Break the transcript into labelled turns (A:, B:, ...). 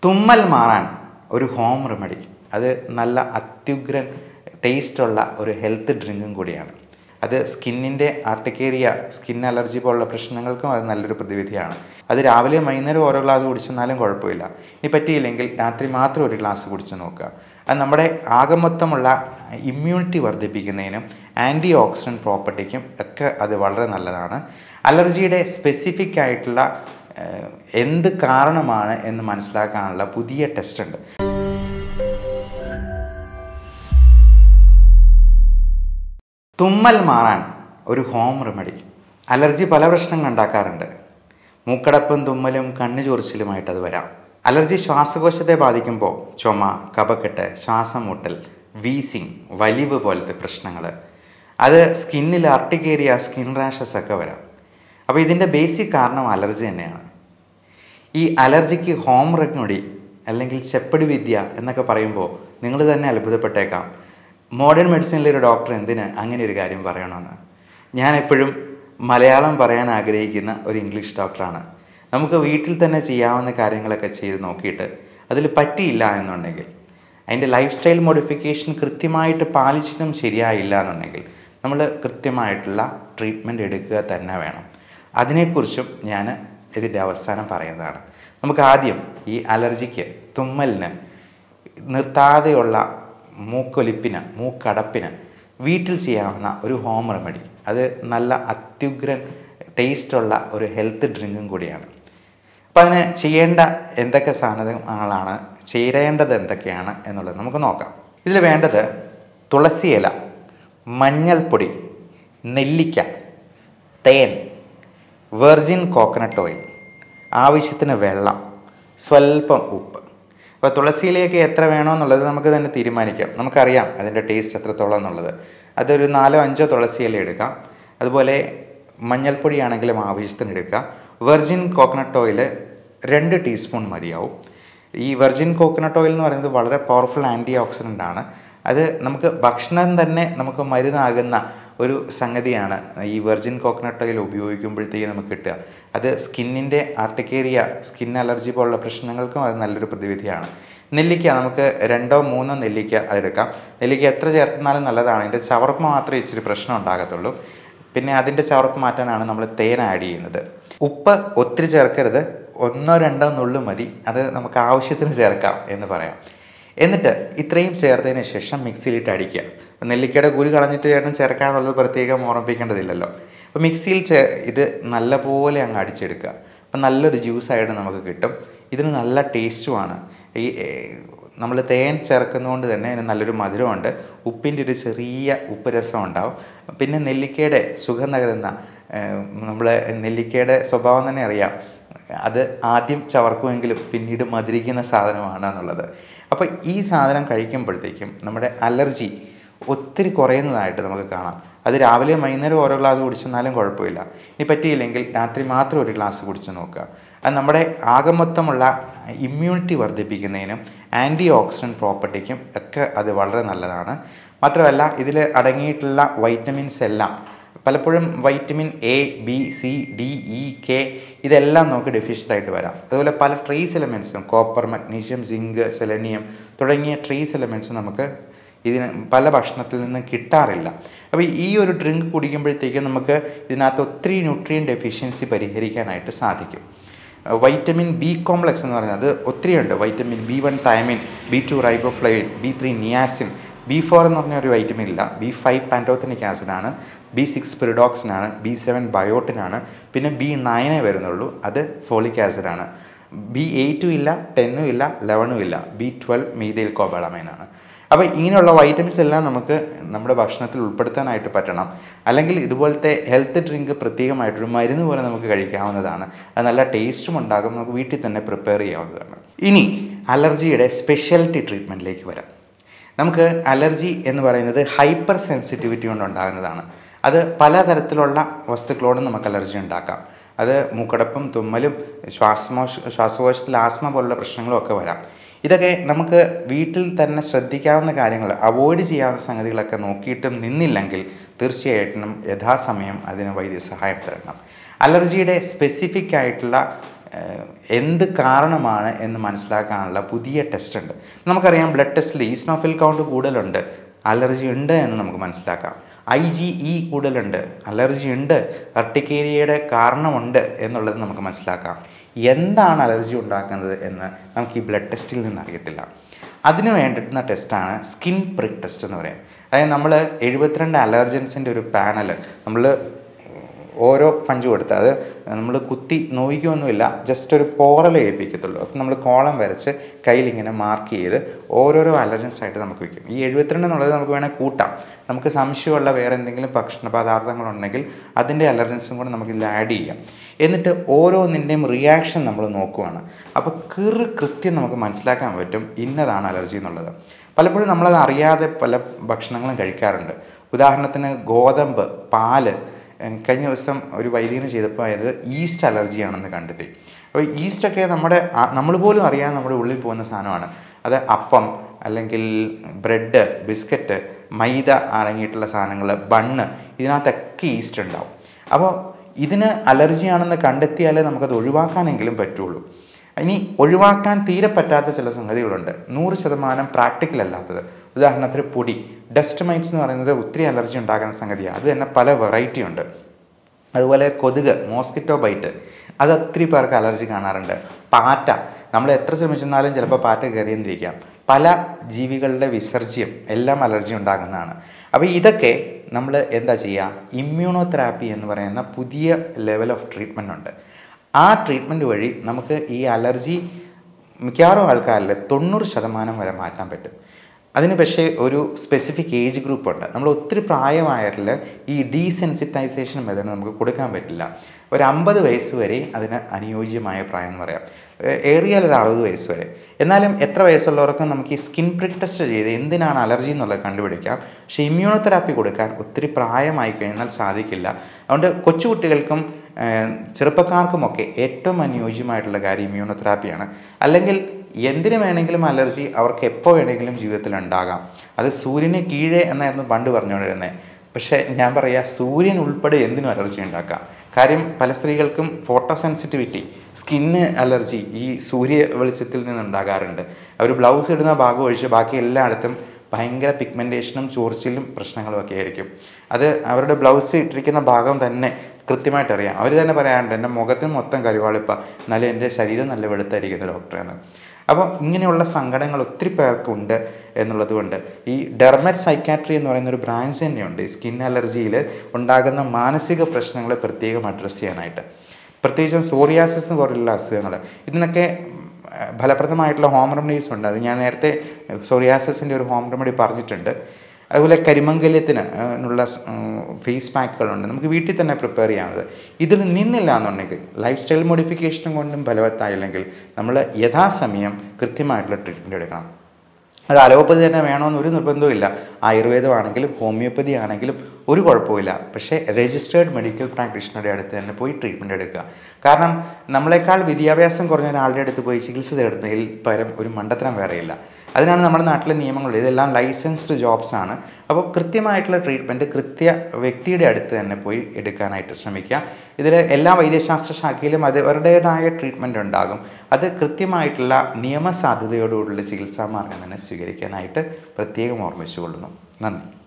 A: തുമ്മൽ മാറാൻ ഒരു ഹോം റെമഡി അത് നല്ല അത്യുഗ്രൻ ടേസ്റ്റുള്ള ഒരു ഹെൽത്ത് ഡ്രിങ്കും കൂടിയാണ് അത് സ്കിന്നിൻ്റെ ആർട്ടിക്കേരിയ സ്കിൻ അലർജി പോലുള്ള പ്രശ്നങ്ങൾക്കും അത് നല്ലൊരു പ്രതിവിധിയാണ് അത് രാവിലെ വൈകുന്നേരം ഓരോ ഗ്ലാസ് കുടിച്ചെന്നാലും കുഴപ്പമില്ല ഇനി പറ്റിയില്ലെങ്കിൽ രാത്രി മാത്രം ഒരു ഗ്ലാസ് കുടിച്ച് നോക്കുക അത് നമ്മുടെ ആകെ മൊത്തമുള്ള ഇമ്മ്യൂണിറ്റി വർദ്ധിപ്പിക്കുന്നതിനും ആൻറ്റി ഓക്സിഡൻറ്റ് പ്രോപ്പർട്ടിക്കും ഒക്കെ അത് വളരെ നല്ലതാണ് അലർജിയുടെ സ്പെസിഫിക് ആയിട്ടുള്ള ഏഹ്, എന്ത് കാരണമാണ് എന്ന് മനസ്സിലാക്കാനുള്ള പുതിയ ടെസ്റ്റ് ഉണ്ട് തുമ്മൽ മാറാൻ ഒരു ഹോം റെമഡി അലർജി പല പ്രശ്നങ്ങൾ ഉണ്ടാക്കാറുണ്ട് മൂക്കടപ്പും തുമ്മലും കണ്ണു ചൊറിച്ചിലുമായിട്ട് അത് വരാം അലർജി ശ്വാസകോശത്തെ ബാധിക്കുമ്പോൾ ചുമ കഫക്കെട്ട് ശ്വാസം മുട്ടൽ വീസിങ് വലിവ് പോലത്തെ പ്രശ്നങ്ങൾ അത് സ്കിന്നിൽ അർട്ടിക്കേരിയ സ്കിൻ റാഷസ് ഒക്കെ വരാം അപ്പോൾ ഇതിൻ്റെ ബേസിക് കാരണം അലർജി തന്നെയാണ് ഈ അലർജിക്ക് ഹോം റെമഡി അല്ലെങ്കിൽ ചെപ്പടി വിദ്യ എന്നൊക്കെ പറയുമ്പോൾ നിങ്ങൾ തന്നെ അത്ഭുതപ്പെട്ടേക്കാം മോഡേൺ മെഡിസിനിലെ ഒരു ഡോക്ടർ എന്തിന് അങ്ങനെ ഒരു കാര്യം പറയണമെന്ന് ഞാൻ എപ്പോഴും മലയാളം പറയാൻ ആഗ്രഹിക്കുന്ന ഒരു ഇംഗ്ലീഷ് ഡോക്ടറാണ് നമുക്ക് വീട്ടിൽ തന്നെ ചെയ്യാവുന്ന കാര്യങ്ങളൊക്കെ ചെയ്ത് നോക്കിയിട്ട് അതിൽ പറ്റിയില്ല എന്നുണ്ടെങ്കിൽ അതിൻ്റെ ലൈഫ് സ്റ്റൈൽ മോഡിഫിക്കേഷൻ കൃത്യമായിട്ട് പാലിച്ചിട്ടും ശരിയായില്ല എന്നുണ്ടെങ്കിൽ നമ്മൾ കൃത്യമായിട്ടുള്ള ട്രീറ്റ്മെൻറ്റ് എടുക്കുക തന്നെ വേണം അതിനെക്കുറിച്ചും ഞാൻ ഇതിൻ്റെ അവസാനം പറയുന്നതാണ് നമുക്ക് ആദ്യം ഈ അലർജിക്ക് തുമ്മലിന് നിർത്താതെയുള്ള മൂക്കൊലിപ്പിന് മൂക്കടപ്പിന് വീട്ടിൽ ചെയ്യാവുന്ന ഒരു ഹോം റെമഡി അത് നല്ല അത്യുഗ്രൻ ടേസ്റ്റുള്ള ഒരു ഹെൽത്ത് ഡ്രിങ്കും കൂടിയാണ് അപ്പം അതിന് ചെയ്യേണ്ട എന്തൊക്കെ സാധനങ്ങളാണ് ചേരേണ്ടത് എന്തൊക്കെയാണ് എന്നുള്ളത് നമുക്ക് നോക്കാം ഇതിൽ വേണ്ടത് തുളസി ഇല മഞ്ഞൾപ്പൊടി നെല്ലിക്ക തേൻ വെർജിൻ കോക്കനട്ട് ഓയിൽ ആവശ്യത്തിന് വെള്ളം സ്വല്പം ഉപ്പ് അപ്പോൾ തുളസിയിലേക്ക് എത്ര വേണമെന്നുള്ളത് നമുക്ക് തന്നെ തീരുമാനിക്കാം നമുക്കറിയാം അതിൻ്റെ ടേസ്റ്റ് എത്രത്തോളം എന്നുള്ളത് അതൊരു നാലോ അഞ്ചോ തുളസി ഇല എടുക്കാം അതുപോലെ മഞ്ഞൾപ്പൊടി ആണെങ്കിലും ആവശ്യത്തിന് എടുക്കുക വെർജിൻ കോക്കനട്ട് ഓയിൽ രണ്ട് ടീസ്പൂൺ മതിയാവും ഈ വെർജിൻ കോക്കനട്ട് ഓയിൽ എന്ന് പറയുന്നത് വളരെ പവർഫുൾ ആൻറ്റി ഓക്സിഡൻ്റ് ആണ് അത് നമുക്ക് ഭക്ഷണം തന്നെ നമുക്ക് മരുന്നാകുന്ന ഒരു സംഗതിയാണ് ഈ വെർജിൻ കോക്കനട്ട് ഓയിൽ ഉപയോഗിക്കുമ്പോഴത്തേക്ക് നമുക്ക് കിട്ടുക അത് സ്കിന്നിൻ്റെ ആർട്ടിക്കേരിയ സ്കിൻ അലർജി പോലുള്ള പ്രശ്നങ്ങൾക്കും അത് നല്ലൊരു പ്രതിവിധിയാണ് നെല്ലിക്ക നമുക്ക് രണ്ടോ മൂന്നോ നെല്ലിക്ക അതെടുക്കാം നെല്ലിക്ക എത്ര ചേർത്താലും നല്ലതാണ് അതിൻ്റെ ചവർപ്പ് മാത്രമേ ഇച്ചിരി പ്രശ്നം ഉണ്ടാകത്തുള്ളൂ പിന്നെ അതിൻ്റെ ചവർപ്പ് മാറ്റാനാണ് നമ്മൾ തേൻ ആഡ് ചെയ്യുന്നത് ഉപ്പ് ഒത്തിരി ചേർക്കരുത് ഒന്നോ രണ്ടോ നുള്ളു മതി അത് നമുക്ക് ആവശ്യത്തിന് ചേർക്കാം എന്ന് പറയാം എന്നിട്ട് ഇത്രയും ചേർത്തതിന് ശേഷം മിക്സിയിലിട്ട് അടിക്കുക അപ്പോൾ നെല്ലിക്കയുടെ കുരു കളഞ്ഞിട്ട് ചേട്ടൻ ചേർക്കാന്നുള്ളത് പ്രത്യേകം ഓർമ്മിപ്പിക്കേണ്ടതില്ലല്ലോ അപ്പോൾ മിക്സിയിൽ ചേ ഇത് നല്ലപോലെ അങ്ങ് അടിച്ചെടുക്കുക അപ്പം നല്ലൊരു ജ്യൂസായിട്ട് നമുക്ക് കിട്ടും ഇതിന് നല്ല ടേസ്റ്റുമാണ് ഈ നമ്മൾ തേൻ ചേർക്കുന്നതുകൊണ്ട് തന്നെ അതിന് നല്ലൊരു മധുരമുണ്ട് ഉപ്പിൻ്റെ ഒരു ചെറിയ ഉപ്പ് രസം ഉണ്ടാവും പിന്നെ നെല്ലിക്കയുടെ സുഖം നകരുന്ന നമ്മൾ നെല്ലിക്കയുടെ സ്വഭാവം തന്നെ അറിയാം അത് ആദ്യം ചവർക്കുമെങ്കിലും പിന്നീട് മധുരിക്കുന്ന സാധനമാണ് എന്നുള്ളത് അപ്പോൾ ഈ സാധനം കഴിക്കുമ്പോഴത്തേക്കും നമ്മുടെ അലർജി ഒത്തിരി കുറയുന്നതായിട്ട് നമുക്ക് കാണാം അത് രാവിലെ വൈകുന്നേരം ഓരോ ഗ്ലാസ് കുടിച്ചെന്നാലും കുഴപ്പമില്ല ഇനി പറ്റിയില്ലെങ്കിൽ രാത്രി മാത്രം ഒരു ഗ്ലാസ് കുടിച്ച് നോക്കുക അത് നമ്മുടെ ആകെ മൊത്തമുള്ള ഇമ്മ്യൂണിറ്റി വർദ്ധിപ്പിക്കുന്നതിനും ആൻറ്റി ഓക്സിഡൻറ്റ് പ്രോപ്പർട്ടിക്കും ഒക്കെ അത് വളരെ നല്ലതാണ് മാത്രമല്ല ഇതിൽ അടങ്ങിയിട്ടുള്ള വൈറ്റമിൻസ് എല്ലാം പലപ്പോഴും vitamin A B C D E K ഇതെല്ലാം നമുക്ക് ഡെഫിഷ്യൻ്റ് ആയിട്ട് വരാം അതുപോലെ പല ട്രേസ് എലമെൻസും കോപ്പർ മഗ്നീഷ്യം സിങ്ക് സെലനിയം തുടങ്ങിയ ട്രേസ് എലമെൻസും നമുക്ക് ഇതിന് പല ഭക്ഷണത്തിൽ നിന്ന് കിട്ടാറില്ല അപ്പോൾ ഈ ഒരു ഡ്രിങ്ക് കുടിക്കുമ്പോഴത്തേക്കും നമുക്ക് ഇതിനകത്ത് ഒത്തിരി ന്യൂട്രിയൻ ഡെഫിഷ്യൻസി പരിഹരിക്കാനായിട്ട് സാധിക്കും വൈറ്റമിൻ ബി കോംപ്ലക്സ് എന്ന് പറയുന്നത് ഒത്തിരിയുണ്ട് vitamin B one thiamine B two riboflavin B three niacin B four എന്ന് പറഞ്ഞ ഒരു വൈറ്റമിൻ ഇല്ല ബി ഫൈവ് പാൻറ്റോത്തനിക് ആസിഡാണ് ബി സിക്സ് പിറിഡോക്സിനാണ് ബി സെവൻ ബയോട്ടിനാണ് പിന്നെ ബി നയനേ വരുന്നുള്ളൂ അത് ഫോളിക് ആസിഡാണ് ബി എയ്റ്റും ഇല്ല ടെന്നും ഇല്ല ലെവനും ഇല്ല ബി ട്വൽവ് മീതയിൽ കോബാളമൈനാണ് അപ്പോൾ ഇങ്ങനെയുള്ള വൈറ്റമിൻസ് എല്ലാം നമുക്ക് നമ്മുടെ ഭക്ഷണത്തിൽ ഉൾപ്പെടുത്താനായിട്ട് പറ്റണം അല്ലെങ്കിൽ ഇതുപോലത്തെ ഹെൽത്ത് ഡ്രിങ്ക് പ്രത്യേകമായിട്ടൊരു മരുന്ന് പോലെ നമുക്ക് കഴിക്കാവുന്നതാണ് അത് നല്ല ടേസ്റ്റും ഉണ്ടാകും നമുക്ക് വീട്ടിൽ തന്നെ പ്രിപ്പയർ ചെയ്യാവുന്നതാണ് ഇനി അലർജിയുടെ സ്പെഷ്യാലിറ്റി ട്രീറ്റ്മെൻറ്റിലേക്ക് വരാം നമുക്ക് അലർജി എന്ന് പറയുന്നത് ഹൈപ്പർ സെൻസിറ്റിവിറ്റി കൊണ്ടുണ്ടാകുന്നതാണ് അത് പലതരത്തിലുള്ള വസ്തുക്കളോടും നമുക്ക് അലർജി ഉണ്ടാക്കാം അത് മൂക്കടപ്പും തുമ്മലും ശ്വാസമോ ശ്വാസകോശത്തിൽ ആസ്മ പോലുള്ള പ്രശ്നങ്ങളും ഒക്കെ വരാം ഇതൊക്കെ നമുക്ക് വീട്ടിൽ തന്നെ ശ്രദ്ധിക്കാവുന്ന കാര്യങ്ങൾ അവോയ്ഡ് ചെയ്യാവുന്ന സംഗതികളൊക്കെ നോക്കിയിട്ടും നിന്നില്ലെങ്കിൽ തീർച്ചയായിട്ടും യഥാസമയം അതിന് വൈദ്യസഹായം തരണം അലർജിയുടെ സ്പെസിഫിക് ആയിട്ടുള്ള ഏഹ്, എന്ത് കാരണമാണ് എന്ന് മനസ്സിലാക്കാനുള്ള പുതിയ ടെസ്റ്റ് ഉണ്ട് നമുക്കറിയാം ബ്ലഡ് ടെസ്റ്റിൽ ഈസ്നോഫിൽ കൗണ്ട് കൂടുതലുണ്ട് അലർജി ഉണ്ട് എന്ന് നമുക്ക് മനസ്സിലാക്കാം ഐ ജി ഇ കൂടുതലുണ്ട് അലർജി ഉണ്ട് അർട്ടിക്കേരിയയുടെ കാരണമുണ്ട് എന്നുള്ളത് നമുക്ക് മനസ്സിലാക്കാം എന്താണ് അലർജി ഉണ്ടാക്കുന്നത് എന്ന് നമുക്ക് ഈ ബ്ലഡ് ടെസ്റ്റിൽ നിന്ന് അറിയത്തില്ല അതിന് വേണ്ടിയിട്ടുന്ന ടെസ്റ്റാണ് സ്കിൻ പ്രിക് ടെസ്റ്റ് എന്ന് പറയുന്നത് അതായത് നമ്മൾ എഴുപത്തിരണ്ട് അലർജൻസിൻ്റെ ഒരു പാനൽ നമ്മൾ ഓരോ പഞ്ച് കൊടുത്ത് അത് നമ്മൾ കുത്തി നോയിക്കൊന്നുമില്ല ജസ്റ്റ് ഒരു പോറൽ ഏൽപ്പിക്കത്തുള്ളൂ അപ്പം നമ്മൾ കോളം വരച്ച് കയ്യിലിങ്ങനെ മാർക്ക് ചെയ്ത് ഓരോരോ അലർജൻസ് ആയിട്ട് നമുക്ക് വയ്ക്കും ഈ എഴുപത്തിരണ്ട് എന്നുള്ളത് നമുക്ക് വേണേൽ കൂട്ടാം നമുക്ക് സംശയമുള്ള വേറെ എന്തെങ്കിലും ഭക്ഷണ പദാർത്ഥങ്ങളുണ്ടെങ്കിൽ അതിൻ്റെ അലർജൻസും കൂടെ നമുക്ക് ഇതിൽ ആഡ് ചെയ്യാം എന്നിട്ട് ഓരോന്നിൻ്റെയും റിയാക്ഷൻ നമ്മൾ നോക്കുവാണ് അപ്പോൾ കീറ് കൃത്യം നമുക്ക് മനസ്സിലാക്കാൻ പറ്റും ഇന്നതാണ് അലർജി എന്നുള്ളത് പലപ്പോഴും നമ്മളത് അറിയാതെ പല ഭക്ഷണങ്ങളും കഴിക്കാറുണ്ട് ഉദാഹരണത്തിന് ഗോതമ്പ് പാല് ഏഹ് കഴിഞ്ഞ ദിവസം ഒരു വൈദ്യന് ചെയ്തപ്പോൾ അത് ഈസ്റ്റ് അലർജിയാണെന്ന് കണ്ടെത്തി അപ്പോൾ ഈസ്റ്റൊക്കെ നമ്മുടെ നമ്മൾ പോലും അറിയാതെ നമ്മുടെ ഉള്ളിൽ പോകുന്ന സാധനമാണ് അത് അപ്പം അല്ലെങ്കിൽ ബ്രെഡ് ബിസ്ക്കറ്റ് മൈദ അടങ്ങിയിട്ടുള്ള സാധനങ്ങൾ ബണ്ണ് ഇതിനകത്തൊക്കെ ഈസ്റ്റ് ഉണ്ടാവും അപ്പോൾ ഇതിന് അലർജിയാണെന്ന് കണ്ടെത്തിയാലേ നമുക്കത് ഒഴിവാക്കാനെങ്കിലും പറ്റുള്ളൂ ഇനി ഒഴിവാക്കാൻ തീരെ പറ്റാത്ത ചില സംഗതികളുണ്ട് നൂറ് ശതമാനം പ്രാക്ടിക്കൽ അല്ലാത്തത് ഉദാഹരണത്തിന് പൊടി ഡസ്റ്റ് മൈറ്റ്സ് എന്ന് പറയുന്നത് ഒത്തിരി അലർജി ഉണ്ടാക്കുന്ന സംഗതിയാണ് അത് തന്നെ പല വെറൈറ്റി ഉണ്ട് അതുപോലെ കൊതുക് മോസ്കിറ്റോ ബൈറ്റ് അത് ഒത്തിരി പേർക്ക് അലർജി കാണാറുണ്ട് പാറ്റ നമ്മൾ എത്ര ശ്രമിച്ചെന്നാലും ചിലപ്പോൾ പാറ്റ കയറിയെന്നിരിക്കാം പല ജീവികളുടെ വിസർജ്യം എല്ലാം അലർജി ഉണ്ടാക്കുന്നതാണ് അപ്പോൾ ഇതൊക്കെ നമ്മൾ എന്താ ചെയ്യുക ഇമ്മ്യൂണോതെറാപ്പി എന്ന് പറയുന്ന പുതിയ ലെവൽ ഓഫ് ട്രീറ്റ്മെൻ്റ് ഉണ്ട് ആ ട്രീറ്റ്മെൻറ്റ് വഴി നമുക്ക് ഈ അലർജി മിക്കവാറും ആൾക്കാരിൽ തൊണ്ണൂറ് ശതമാനം വരെ മാറ്റാൻ പറ്റും അതിന് പക്ഷേ ഒരു സ്പെസിഫിക് ഏജ് ഗ്രൂപ്പ് ഉണ്ട് നമ്മൾ ഒത്തിരി പ്രായമായതിൽ ഈ ഡീസെൻസിറ്റൈസേഷൻ മെത്തേഡ് നമുക്ക് കൊടുക്കാൻ പറ്റില്ല ഒരു അമ്പത് വയസ്സ് വരെ അതിന് അനുയോജ്യമായ പ്രായം എന്ന് പറയാം ഏ- ഏറിയാൽ ഒരു അറുപത് വയസ്സ് വരെ എന്നാലും എത്ര വയസ്സുള്ളവർക്ക് നമുക്ക് ഈ സ്കിൻ പ്രിക് ടെസ്റ്റ് ചെയ്ത് എന്തിനാണ് അലർജി എന്നുള്ളത് കണ്ടുപിടിക്കാം പക്ഷേ ഇമ്മ്യൂണോതെറാപ്പി കൊടുക്കാൻ ഒത്തിരി പ്രായമായി കഴിഞ്ഞാൽ സാധിക്കില്ല അതുകൊണ്ട് കൊച്ചുകുട്ടികൾക്കും ഏഹ്, ചെറുപ്പക്കാർക്കുമൊക്കെ ഏറ്റവും അനുയോജ്യമായിട്ടുള്ള കാര്യം ഇമ്മ്യൂണോതെറാപ്പിയാണ് അല്ലെങ്കിൽ എന്തിനു വേണമെങ്കിലും അലർജി അവർക്ക് എപ്പോൾ വേണമെങ്കിലും ജീവിതത്തിൽ ഉണ്ടാകാം അത് സൂര്യന് കീഴേ എന്നായിരുന്നു പണ്ട് പറഞ്ഞുകൊണ്ടിരുന്നത് പക്ഷേ ഞാൻ പറയാ സൂര്യൻ ഉൾപ്പെടെ എന്തിനും അലർജി ഉണ്ടാക്കാം കാര്യം പല സ്ത്രീകൾക്കും ഫോട്ടോ സെൻസിറ്റിവിറ്റി സ്കിന്ന് അലർജി ഈ സൂര്യ വെളിച്ചത്തിൽ നിന്ന് ഉണ്ടാകാറുണ്ട് അവർ ബ്ലൗസ് ഇടുന്ന ഭാഗം ഒഴിച്ച് ബാക്കി എല്ലായിടത്തും ഭയങ്കര പിഗ്മെൻറ്റേഷനും ചോർച്ചിലും പ്രശ്നങ്ങളും ഒക്കെ ആയിരിക്കും അത് അവരുടെ ബ്ലൗസ് ഇട്ടിരിക്കുന്ന ഭാഗം തന്നെ കൃത്യമായിട്ട് അറിയാം അവർ തന്നെ പറയാറുണ്ട് എൻ്റെ മുഖത്തിന് മൊത്തം കരുവാളിപ്പ എന്നാലും എൻ്റെ ശരീരം നല്ല വെളുത്തായിരിക്കുന്നു ഡോക്ടറെന്ന് അപ്പോൾ ഇങ്ങനെയുള്ള സങ്കടങ്ങൾ ഒത്തിരി പേർക്കുണ്ട് എന്നുള്ളത് കൊണ്ട് ഈ ഡെർമറ്റ് സൈക്കാട്രി എന്ന് പറയുന്ന ഒരു ബ്രാഞ്ച് തന്നെയുണ്ട് ഈ സ്കിൻ അലർജിയിൽ ഉണ്ടാകുന്ന മാനസിക പ്രശ്നങ്ങളെ പ്രത്യേകം അഡ്രസ്സ് ചെയ്യാനായിട്ട് പ്രത്യേകിച്ചും സോറിയാസിസ് പോലുള്ള അസുഖങ്ങൾ ഇതിനൊക്കെ ഉം, ഫലപ്രദമായിട്ടുള്ള ഹോം റെമഡീസ് ഉണ്ട് അത് ഞാൻ നേരത്തെ സോറിയാസിസിൻ്റെ ഒരു ഹോം റെമഡി പറഞ്ഞിട്ടുണ്ട് അതുപോലെ കരിമംഗല്യത്തിന് ആ, ഉള്ള ഫേസ് പാക്കുകളുണ്ട് നമുക്ക് വീട്ടിൽ തന്നെ പ്രിപ്പയർ ചെയ്യാവുന്നത് ഇതിൽ നിന്നില്ല എന്നുണ്ടെങ്കിൽ ലൈഫ് സ്റ്റൈൽ മോഡിഫിക്കേഷനും കൊണ്ടും ഫലവത്തായില്ലെങ്കിൽ നമ്മൾ യഥാസമയം കൃത്യമായിട്ടുള്ള ട്രീറ്റ്മെൻറ്റ് എടുക്കണം അത് അലോപ്പതി തന്നെ വേണമെന്ന് ഒരു നിർബന്ധവും ഇല്ല ആയുർവേദമാണെങ്കിലും ഹോമിയോപ്പതി ആണെങ്കിലും ഒരു കുഴപ്പമില്ല പക്ഷേ രജിസ്റ്റേർഡ് മെഡിക്കൽ പ്രാക്ടീഷണറുടെ അടുത്ത് തന്നെ പോയി ട്രീറ്റ്മെൻറ്റ് എടുക്കുക കാരണം നമ്മളെക്കാൾ വിദ്യാഭ്യാസം കുറഞ്ഞ ഒരാളുടെ അടുത്ത് പോയി ചികിത്സ തേടുന്നതിൽ പരം ഒരു മണ്ടത്തരം വേറെയില്ല അതിനാണ് നമ്മുടെ നാട്ടിലെ നിയമങ്ങൾ ഇതെല്ലാം ലൈസൻസ്ഡ് ജോബ്സ് ആണ് അപ്പോൾ കൃത്യമായിട്ടുള്ള ട്രീറ്റ്മെൻറ്റ് കൃത്യ വ്യക്തിയുടെ അടുത്ത് തന്നെ പോയി എടുക്കാനായിട്ട് ശ്രമിക്കുക ഇതിൽ എല്ലാ വൈദ്യശാസ്ത്ര ശാഖയിലും അത് അവരുടേതായ ട്രീറ്റ്മെൻറ്റ് ഉണ്ടാകും അത് കൃത്യമായിട്ടുള്ള നിയമസാധ്യതയോടുകൂടിയുള്ള ചികിത്സാ മാർഗം തന്നെ സ്വീകരിക്കാനായിട്ട് പ്രത്യേകം ഓർമ്മിച്ചുകൊള്ളുന്നു നന്ദി